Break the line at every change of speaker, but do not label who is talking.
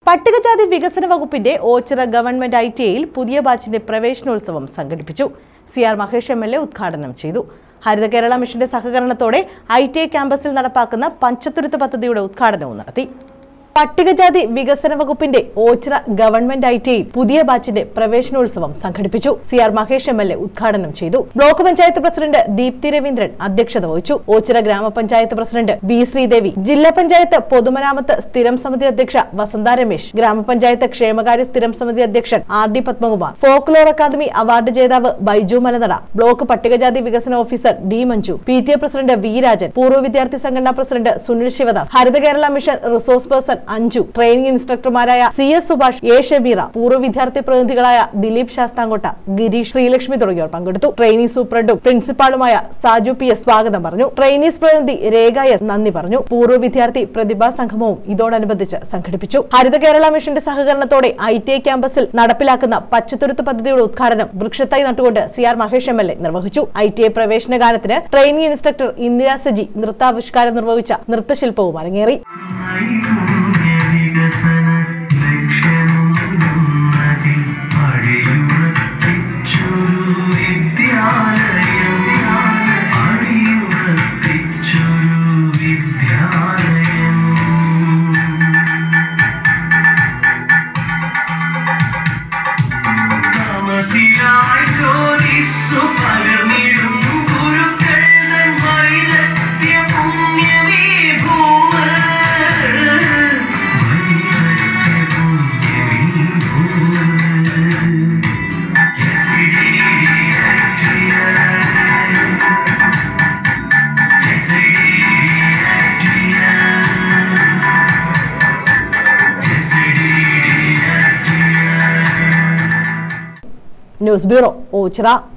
പട്ടികജാതി വികസന വകുപ്പിന്റെ ഓച്ചിറ ഗവൺമെന്റ് ഐ ടി ഐയിൽ പുതിയ ബാച്ചിന്റെ പ്രവേശനോത്സവം സംഘടിപ്പിച്ചു C R Mahesh M L A ഉദ്ഘാടനം ചെയ്തു ഹരിത കേരള മിഷന്റെ സഹകരണത്തോടെ ഐ ടി ഐ ക്യാമ്പസിൽ നടപ്പാക്കുന്ന പഞ്ചത്തുരുത്ത് പദ്ധതിയുടെ ഉദ്ഘാടനവും നടത്തി പട്ടികജാതി വികസന വകുപ്പിന്റെ Ochira government I T I പുതിയ ബാച്ചിന്റെ പ്രവേശനോത്സവം സംഘടിപ്പിച്ചു C R Mahesh M L A ഉദ്ഘാടനം ചെയ്തു ബ്ലോക്ക് പഞ്ചായത്ത് പ്രസിഡന്റ് ദീപ്തി രവീന്ദ്രൻ അധ്യക്ഷത വഹിച്ചു ഓച്ചിറ ഗ്രാമപഞ്ചായത്ത് പ്രസിഡന്റ് ബി ശ്രീദേവി ജില്ലാ പഞ്ചായത്ത് പൊതുമരാമത്ത് സ്ഥിരം സമിതി അധ്യക്ഷ വസന്ത രമേശ് ഗ്രാമപഞ്ചായത്ത് ക്ഷേമകാര്യ സ്ഥിരം സമിതി അധ്യക്ഷൻ R D Padmakumar folklore academy award ജേതാവ് ബൈജു മലനട ബ്ലോക്ക് പട്ടികജാതി വികസന officer D Manju P T A president V Rajan പൂർവ്വ വിദ്യാർത്ഥി സംഘടനാ president Sunil Sivadas Haritha Kerala mission resource person Anju training ഇൻസ്ട്രക്ടർമാരായ C S Subhash A Shabeera പൂർവ്വ വിദ്യാർത്ഥി പ്രതിനിധികളായ ദിലീപ് ശാസ്താംകോട്ട ഗിരീഷ് ശ്രീലക്ഷ്മി തുടങ്ങിയവർ പങ്കെടുത്തു ട്രെയിനിംഗ് സൂപ്രണ്ടും പ്രിൻസിപ്പാളുമായ സാജു പി എസ് സ്വാഗതം പറഞ്ഞു ട്രെയിനീസ് പ്രതിനിധി രേഖ എസ് നന്ദി പറഞ്ഞു പൂർവ്വ വിദ്യാർത്ഥി പ്രതിഭാ സംഗമവും ഇതോടനുബന്ധിച്ച് സംഘടിപ്പിച്ചു ഹരിത കേരള മിഷന്റെ സഹകരണത്തോടെ ഐ ടി ഐ ക്യാമ്പസിൽ നടപ്പിലാക്കുന്ന പച്ചത്തുരുത്ത് പദ്ധതിയുടെ ഉദ്ഘാടനം വൃക്ഷത്തൈ നട്ടുകൊണ്ട് C R Mahesh M L A നിർവഹിച്ചു ഐ ടി ഐ പ്രവേശന ഗാനത്തിന് ട്രെയിനിംഗ് ഇൻസ്ട്രക്ടർ ഇന്ദിര സജി നൃത്താവിഷ്കാരം നിർവഹിച്ച നൃത്തശില്പവും അരങ്ങേറി
നൈപുണ്യ വികസന ലക്ഷ്യമുന്നതിൽ അടിയുറപ്പിച്ചൊരു വിദ്യാലയം അടിയുറപ്പിച്ചൊരു വിദ്യാലയം താമസിയായി ജ്യോതിസ്സു പകർന്നിടും ഗുരുക്കൾ തൻ വൈദഗ്ധ്യ പുണ്യമീ ഭൂവ് വൈദഗ്ധ്യ പുണ്യമീ ഭൂവ് എസിഡി ആക്രിയ എസിഡി ആക്രിയ എസിഡി ആക്രിയ
ന്യൂസ് ബ്യൂറോ ഓച്ചിറ